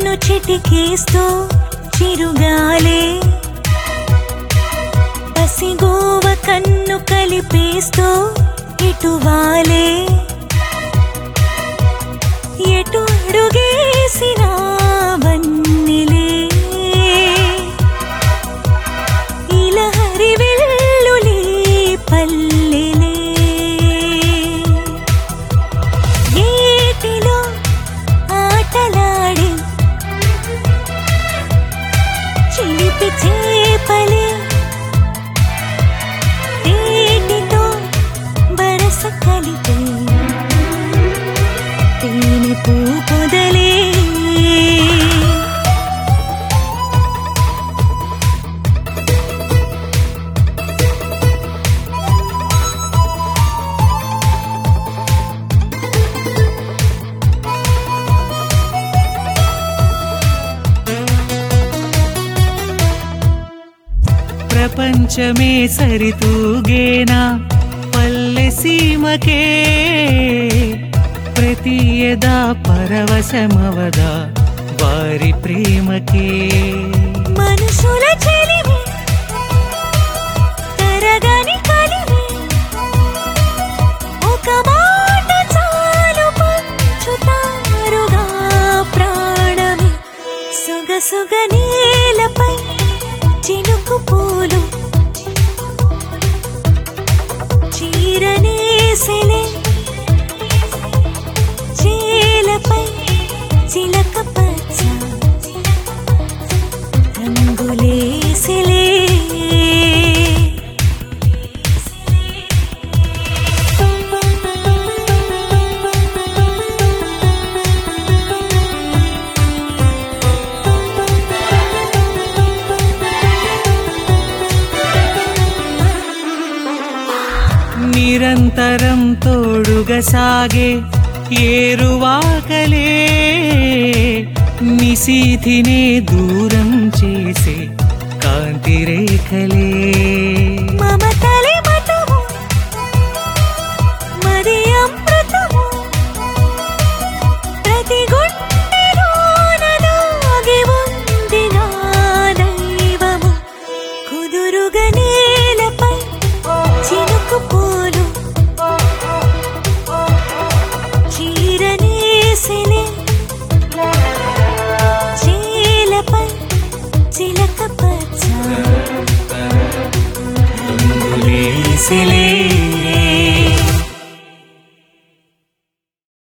నన్ను చిటికేస్తూ చిరుగాలే పసిగోవ కన్ను కలిపేస్తూ ఇటువాలే ఎటు అడుగేసినా వన్నెలే ఇలహరి వెల్లులే పల్లెలే ఏటిలో ఆటలాడి చిలిపి చేపలే తేటితో బరస కలిపే తేనె పూ పొదలే ప్రపంచమే సరితూగేనా పల్లె సీమకే ప్రతి ఎదా పరవశమవదా వారి ప్రేమకే మనుషుల చెలిమి తరగని కలిమి ఒక మాట చాలు పంచుతారుగా ప్రాణమి సుగసుగ నేలపై చినుకు పూలు చీరనేసెలే చేలపై చిలక పచ్చ రంగులేసిలే నిరంతరం తోడుగా సాగే ఏరువాకలే నిశీధినే దూరం చేసే కాంతి రేఖలే